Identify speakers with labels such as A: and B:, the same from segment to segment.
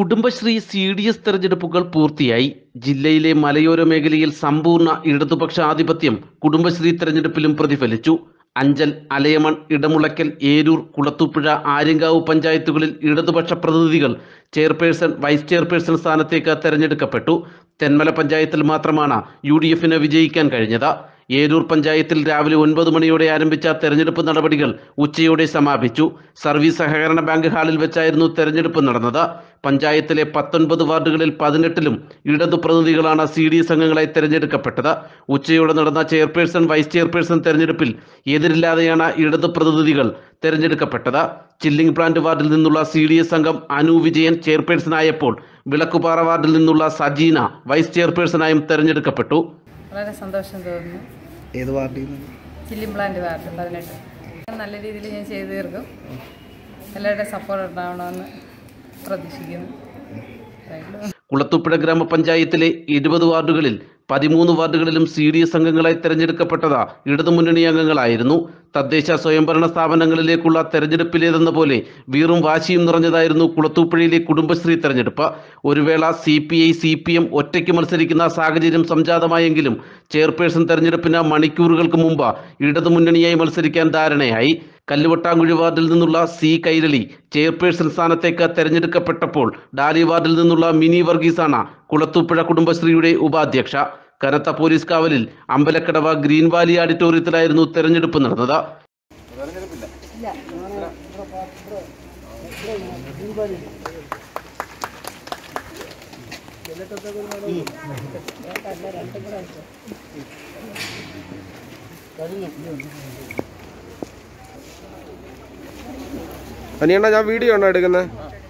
A: Kudumbashree C D S തെരഞ്ഞെടുപ്പുകൾ പൂർത്തിയായി ജില്ലയിലെ മലയോര മേഖലയിൽ സമ്പൂർണ്ണ ഇടതുപക്ഷ ആധിപത്യം കുടുംബശ്രീ തെരഞ്ഞെടുപ്പിലും പ്രതിഫലിച്ചു അഞ്ചൽ അലയമൺ ഇടമുളയ്ക്കൽ ഏരൂർ കുളത്തൂപ്പുഴ ആര്യങ്കാവ് പഞ്ചായത്തുകളിൽ ഇടതുപക്ഷ പ്രതിനിധികൾ ചെയർപേഴ്സൺ വൈസ് ചെയർപേഴ്സൺ സ്ഥാനത്തേക്ക് തെരഞ്ഞെടുക്കപ്പെട്ടു തെന്മല പഞ്ചായത്തിൽ മാത്രമാണ് യു ഡി എഫിന് വിജയിക്കാൻ കഴിഞ്ഞത് ഏരൂർ പഞ്ചായത്തിൽ രാവിലെ ഒൻപത് മണിയോടെ ആരംഭിച്ച തെരഞ്ഞെടുപ്പ് നടപടികൾ ഉച്ചയോടെ സമാപിച്ചു സർവീസ് സഹകരണ ബാങ്ക് ഹാളിൽ വെച്ചായിരുന്നു തെരഞ്ഞെടുപ്പ് നടന്നത് പഞ്ചായത്തിലെ പത്തൊൻപത് വാർഡുകളിൽ പതിനെട്ടിലും ഇടതു പ്രതിനിധികളാണ് സി ഡി എസ് അംഗങ്ങളായി തെരഞ്ഞെടുക്കപ്പെട്ടത് ഉച്ചയോടെ നടന്ന ചെയർപേഴ്സൺ വൈസ് ചെയർപേഴ്സൺ തെരഞ്ഞെടുപ്പിൽ എതിരില്ലാതെയാണ് ഇടതു പ്രതിനിധികൾ തെരഞ്ഞെടുക്കപ്പെട്ടത് ചില്ലിംഗ് പ്ലാന്റ് വാർഡിൽ നിന്നുള്ള സി ഡി എസ് അംഗം അനു വിജയൻ ചെയർപേഴ്സണായപ്പോൾ വിളക്കുപാറ വാർഡിൽ നിന്നുള്ള സജീന വൈസ് ചെയർപേഴ്സണായും തെരഞ്ഞെടുക്കപ്പെട്ടു
B: വളരെ സന്തോഷം തോന്നുന്നു
C: ഏത് പാർട്ടിയിൽ നിന്ന്
B: ചില്ലിംപ്ലാന്റ് വാർഡ് പതിനെട്ട് നല്ല രീതിയിൽ ഞാൻ ചെയ്തു തീർക്കും എല്ലാവരുടെയും സപ്പോർട്ട് ഉണ്ടാവണമെന്ന് പ്രതീക്ഷിക്കുന്നു താങ്ക് യു.
A: കുളത്തൂപ്പുഴ ഗ്രാമപഞ്ചായത്തിലെ ഇരുപത് വാർഡുകളിൽ പതിമൂന്ന് വാർഡുകളിലും സി ഡി എസ് അംഗങ്ങളായി തെരഞ്ഞെടുക്കപ്പെട്ടത് ഇടതുമുന്നണി അംഗങ്ങളായിരുന്നു തദ്ദേശ സ്വയംഭരണ സ്ഥാപനങ്ങളിലേക്കുള്ള തെരഞ്ഞെടുപ്പിലേതെന്ന പോലെ വീറും വാശിയും നിറഞ്ഞതായിരുന്നു കുളത്തൂപ്പുഴയിലെ കുടുംബശ്രീ തെരഞ്ഞെടുപ്പ് ഒരു വേള C P I C P M ഒറ്റയ്ക്ക് മത്സരിക്കുന്ന സാഹചര്യം സംജാതമായെങ്കിലും ചെയർപേഴ്സൺ തെരഞ്ഞെടുപ്പിന് മണിക്കൂറുകൾക്ക് മുമ്പ് ഇടതുമുന്നണിയായി മത്സരിക്കാൻ ധാരണയായി കല്ലുവട്ടാങ്കുഴി വാർഡിൽ നിന്നുള്ള സി കൈരളി ചെയർപേഴ്സൺ സ്ഥാനത്തേക്ക് തെരഞ്ഞെടുക്കപ്പെട്ടപ്പോൾ ഡാലി വാർഡിൽ നിന്നുള്ള മിനി വർഗീസാണ് കുളത്തൂപ്പുഴ കുടുംബശ്രീയുടെ ഉപാധ്യക്ഷ കനത്ത പോലീസ് കാവലിൽ അമ്പലക്കടവ ഗ്രീൻ വാലി ഓഡിറ്റോറിയത്തിലായിരുന്നു തെരഞ്ഞെടുപ്പ് നടന്നത്
C: അനിയണ്ണ ഞാൻ വീഡിയോ ആണോ എടുക്കുന്നത്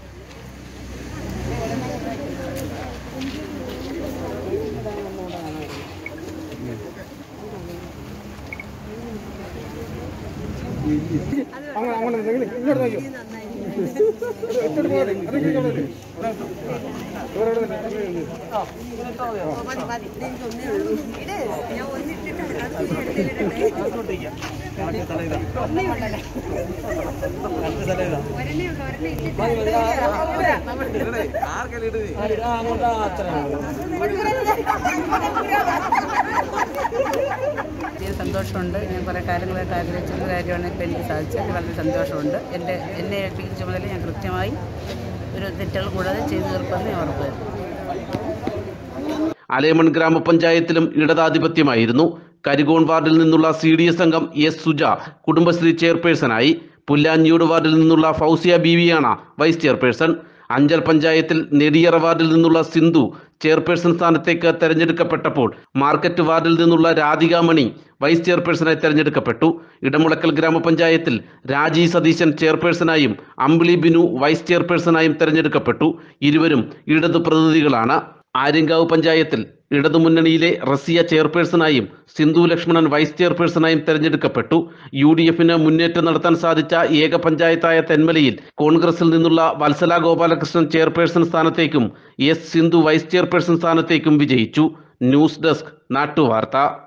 B: വലിയ സന്തോഷമുണ്ട് ഞാൻ കുറേ കാലങ്ങളായിട്ട് ആഗ്രഹിച്ചിരുന്ന കാര്യമാണ് ഇപ്പോൾ എനിക്ക് സാധിച്ചത് വളരെ സന്തോഷമുണ്ട് എൻ്റെ എന്നെ ഏൽപ്പിക്കുന്ന ചുമതല ഞാൻ കൃത്യമായി ഒരു തെറ്റുകൾ കൂടാതെ ചെയ്തു തീർക്കുമെന്ന് ഞാൻ ഉറപ്പ് തരുന്നു
A: അലേമൺ ഗ്രാമപഞ്ചായത്തിലും ഇടതാധിപത്യമായിരുന്നു കരികോൺ വാർഡിൽ നിന്നുള്ള സി ഡി എസ് അംഗം എസ് സുജ കുടുംബശ്രീ ചെയർപേഴ്സണായി പുല്ലാഞ്ഞിയോട് വാർഡിൽ നിന്നുള്ള ഫൗസിയ ബീവിയാണ് വൈസ് ചെയർപേഴ്സൺ അഞ്ചൽ പഞ്ചായത്തിൽ നെടിയറ വാർഡിൽ നിന്നുള്ള സിന്ധു ചെയർപേഴ്സൺ സ്ഥാനത്തേക്ക് തെരഞ്ഞെടുക്കപ്പെട്ടപ്പോൾ മാർക്കറ്റ് വാർഡിൽ നിന്നുള്ള രാധിക മണി വൈസ് ചെയർപേഴ്സണായി തെരഞ്ഞെടുക്കപ്പെട്ടു ഇടമുളക്കൽ ഗ്രാമപഞ്ചായത്തിൽ രാജി സതീശൻ ചെയർപേഴ്സണായും അമ്പിളി ബിനു വൈസ് ചെയർപേഴ്സണായും തെരഞ്ഞെടുക്കപ്പെട്ടു ഇരുവരും ഇടതു പ്രതിനിധികളാണ് ആര്യങ്കാവ് പഞ്ചായത്തിൽ ഇടതുമുന്നണിയിലെ റസിയ ചെയർപേഴ്സണായും സിന്ധു ലക്ഷ്മണൻ വൈസ് ചെയർപേഴ്സണായും തെരഞ്ഞെടുക്കപ്പെട്ടു യു ഡി എഫിന് മുന്നേറ്റം നടത്താൻ സാധിച്ച ഏക പഞ്ചായത്തായ തെന്മലയിൽ കോൺഗ്രസിൽ നിന്നുള്ള വത്സല ഗോപാലകൃഷ്ണൻ ചെയർപേഴ്സൺ സ്ഥാനത്തേക്കും എസ് സിന്ധു വൈസ് ചെയർപേഴ്സൺ സ്ഥാനത്തേക്കും വിജയിച്ചു ന്യൂസ് ഡെസ്ക് നാട്ടുവാർത്ത